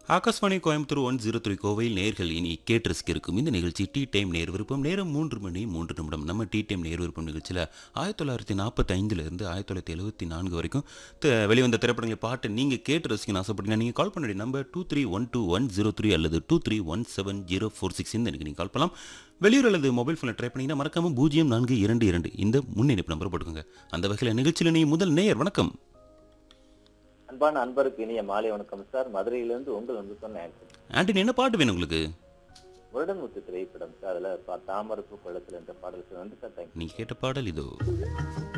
Akashvani Coimbatore one zero three கோவையில் நேர்கள் இனி கேட்டு ரசிக்க இருக்கும் இந்த நிகழ்ச்சி டீ டைம் நேர் விருப்பம் நேரம் மூன்று மணி மூன்று நிமிடம் நம்ம டீ டைம் நேர் விருப்பம் நிகழ்ச்சியில் ஆயிரத்தி தொள்ளாயிரத்தி நாற்பத்தைந்துல இருந்து ஆயிரத்தி தொள்ளாயிரத்தி எழுபத்தி நான்கு வரைக்கும் த- வெளிவந்த திரைப்படங்களை பாட்டு நீங்கள் கேட்டு ரசிக்கணும் ஆசைப்பட்டீங்கன்னா நீங்கள் கால் பண்ண number two three one two one zero three அல்லது two three one seven zero four six இந்த நீங்கள் கால் பண்ணலாம் வெளியூர் அல்லது மொபைல் ஃபோனில் ட்ரை பண்ணிங்கன்னா மறக்காம பூஜ்ஜியம் நான்கு இரண்டு இரண்டு இந்த முன்னிணைப்பு நம்பர் போட்டுக்கோங்க அந்த வகையில் நிகழ்ச்சியில் நீ முதல் நேயர் வணக்கம் அன்பான அன்பருக்கு இனிய மாலை வணக்கம் சார் மதுரையிலிருந்து உங்கள் வந்து சொன்ன ஆன்சர் ஆண்டனி என்ன பாட்டு வேணும் உங்களுக்கு வருடமுத்து திரைப்படம் சார் அதுல பா- தாமரப்பு குளத்தில் என்ற பாடல் சார் வந்து சார் தேங்க்யூ நீங்கள் கேட்ட பாடல் இதோ